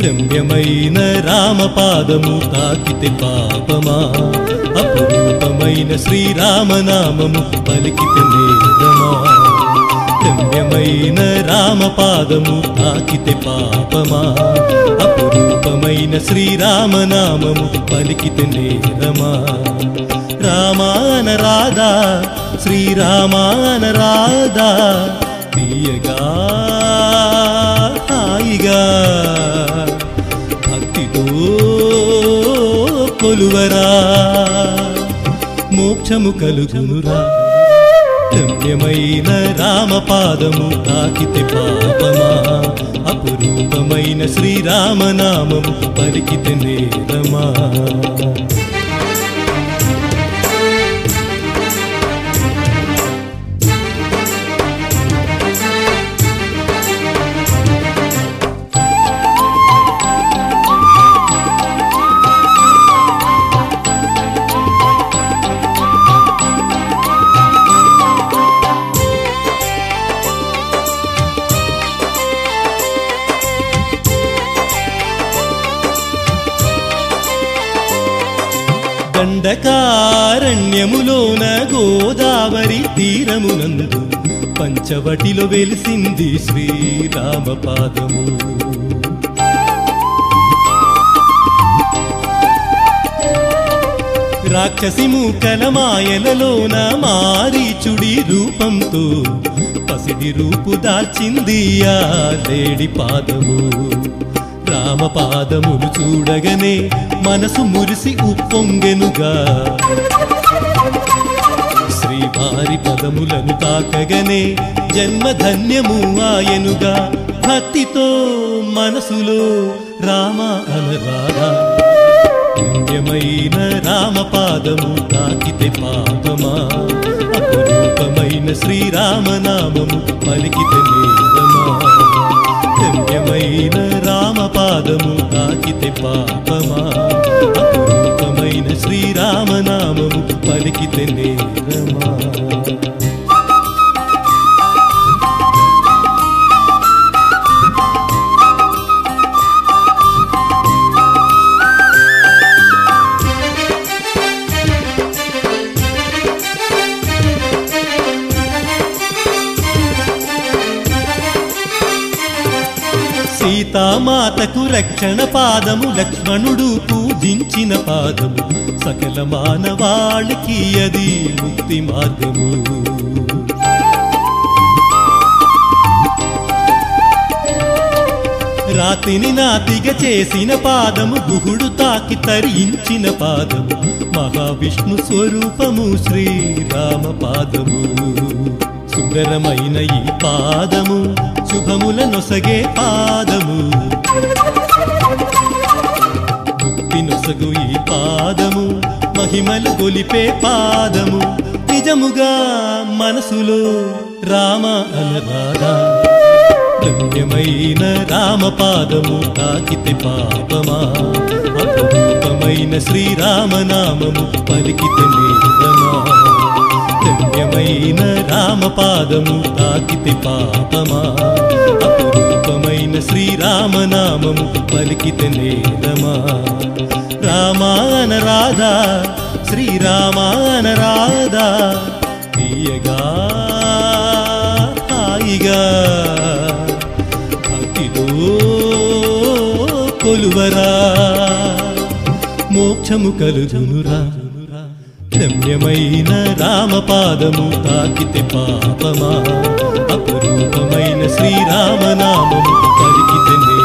రమ్యమైన రామపాదము తాకితే పాపమా అపురూపమైన శ్రీరామనామము పలికితే నేరమా రమ్యమైన రామపాదము తాకితే పాపమా అపురూపమైన శ్రీరామనామము పలికితే నేరమా రామాన రాధా శ్రీరామాన రాధా తీయగా హాయిగా భక్తితో కొలువరా మోక్షము కలుగునురా రమ్యమైన రామపాదము తాకితే పాపమా అపురూపమైన శ్రీరామనామము పలికితే నేరమా దండకారణ్యములోన గోదావరి తీరమునందు పంచవటిలో వెలిసింది శ్రీరామపాదము రాక్షసి మూకల మాయలలోన మారీచుడి రూపంతో పసిడి రూపు దాల్చింది ఆ లేడి పాదము రామపాదములు చూడగనే మనసు మురిసి ఉప్పొంగెనుగా శ్రీవారి పదములను తాకగనే జన్మధన్యము ఆయనుగా భక్తితో మనసులో రామ అనరారా పుణ్యమైన రామపాదము తాకితే పాపమా అపురూపమైన శ్రీరామనామము పలికితే నేరమా పుణ్యమైన రామపాదము తాకితే పాపమా అపురూపమైన శ్రీరామనామము పలికితే నేరమా సీతామాతకు రక్షణ పాదము లక్ష్మణుడు పూజించిన పాదము సకల మానవాళికి అది ముక్తి మార్గము రాతిని నాతిగ చేసిన పాదము గుహుడు తాకి తరించిన పాదము మహావిష్ణు స్వరూపము శ్రీరామ పాదము సుందరమైన ఈ పాదము శుభముల నొసగే పాదము ముక్తి నొసగు ఈ పాదము మహిమలు గొలిపే పాదము నిజముగా మనసులో రామ అనరాధా రమ్యమైన రామపాదము తాకితే పాపమా అపురూపమైన శ్రీరామనామము పలికితే నేరమా రమ్యమైన రామపాదము తాకితే పాపమా అపురూపమైన శ్రీరామనామము పలికితే నేరమా రామాన రాధా శ్రీరామాన రాధా తీయగా హాయిగా భక్తిలో కొలువరా మోక్షము కలుగునురా రమ్యమైన రామపాదము తాకితే పాపమా అపురూపమైన శ్రీరామనామము పలికితే